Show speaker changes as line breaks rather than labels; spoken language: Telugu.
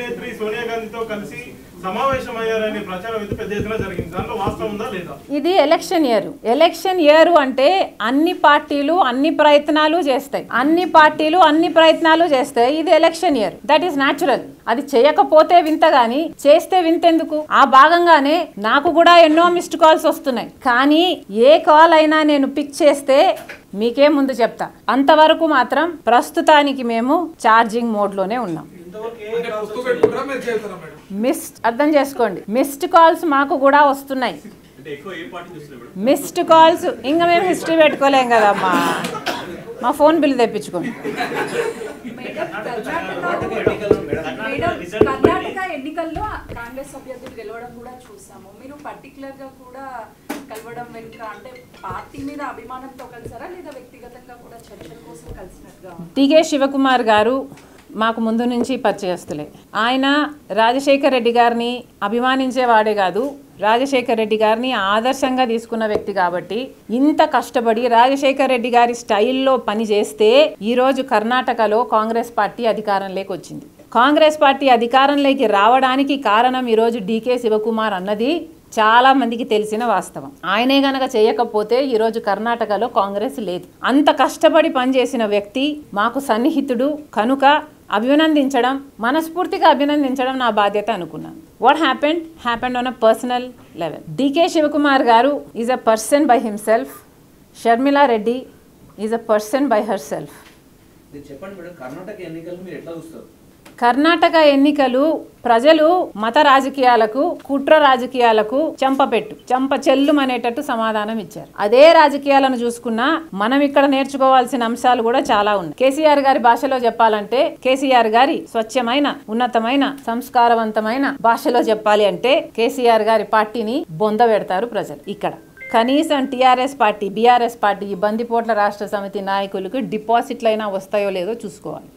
అధినేత్రి సోనియా గాంధీతో కలిసి సమావేశమయ్యారనే ప్రచారం అయితే పెద్ద ఎత్తున జరిగింది దాంట్లో వాస్తవం ఉందా లేదా
ఇది ఎలక్షన్ ఇయర్ ఎలక్షన్ ఇయర్ అంటే అన్ని పార్టీలు అన్ని ప్రయత్నాలు చేస్తాయి అన్ని పార్టీలు అన్ని ప్రయత్నాలు చేస్తాయి ఇది election year that is natural అది చేయకపోతే వింత గాని చేస్తే వింతెందుకు ఆ భాగంగానే నాకు కూడా ఎన్నో మిస్డ్ కాల్స్ వస్తున్నాయి కానీ ఏ కాల్ అయినా నేను పిక్ చేస్తే మీకే ముందు చెప్తా అంతవరకు మాత్రం ప్రస్తుతానికి మేము ఛార్జింగ్ మోడ్లోనే ఉన్నాం
అంటే పుస్తకం పెట్టుకుంటారా మీరు చేస్తారా మేడం
మిస్డ్ అర్థం చేసుకోండి మిస్డ్ కాల్స్ మాకు కూడా వస్తున్నాయి మిస్డ్ కాల్స్ ఇంకా మేము హిస్టరీ పెట్టుకోలేం కదమ్మా మా ఫోన్ బిల్ తెప్పించుకోండి
మేడం కర్ణాటక ఎన్నికల్లో కాంగ్రెస్ అభ్యర్థులు గెలవడం కూడా చూసాము మీరు పర్టికులర్ గా కూడా కలవడం వెనుక అంటే పార్టీ మీద అభిమానంతో కలిసారా లేదా వ్యక్తిగతంగా కూడా చర్చల కోసం కలిసినట్టుగా
టిగే శివకుమార్ గారు మాకు ముందు నుంచి పరిచయస్తులే ఆయన రాజశేఖర్ రెడ్డి గారిని అభిమానించేవాడే కాదు రాజశేఖర్ రెడ్డి గారిని ఆదర్శంగా తీసుకున్న వ్యక్తి కాబట్టి ఇంత కష్టపడి రాజశేఖర్ రెడ్డి గారి స్టైల్లో పని చేస్తే ఈరోజు కర్ణాటకలో కాంగ్రెస్ పార్టీ అధికారంలోకి వచ్చింది కాంగ్రెస్ పార్టీ అధికారంలోకి రావడానికి కారణం ఈరోజు డీకే శివకుమార్ అన్నది చాలా మందికి తెలిసిన వాస్తవం ఆయనే గనక చేయకపోతే ఈరోజు కర్ణాటకలో కాంగ్రెస్ లేదు అంత కష్టపడి పనిచేసిన వ్యక్తి మాకు సన్నిహితుడు కనుక అభినందించడం మనస్ఫూర్తిగా అభినందించడం నా బాధ్యత అనుకున్నాను what happened happened on a personal level DK Shivakumar garu is a person by himself Sharmila Reddy is a person by herself
మీరు చెప్పండి మేడం కర్ణాటక ఎన్నికలు మీరు ఎట్లా చూస్తారు
కర్ణాటక ఎన్నికలు ప్రజలు మత రాజకీయాలకు కుట్ర రాజకీయాలకు చంపపెట్టు చంప చెల్లుమనేటట్టు సమాధానం ఇచ్చారు అదే రాజకీయాలను చూసుకున్నా మనం ఇక్కడ నేర్చుకోవాల్సిన అంశాలు కూడా చాలా ఉన్నాయి కేసీఆర్ గారి భాషలో చెప్పాలంటే కేసీఆర్ గారి స్వచ్ఛమైన ఉన్నతమైన సంస్కారవంతమైన భాషలో చెప్పాలి అంటే కేసీఆర్ గారి పార్టీని బొంద పెడతారు ప్రజలు ఇక్కడ కనీసం టీఆర్ఎస్ పార్టీ బీఆర్ఎస్ పార్టీ ఈ బందిపోట్ల రాష్ట్ర సమితి నాయకులకు డిపాజిట్లైనా వస్తాయో లేదో చూసుకోవాలి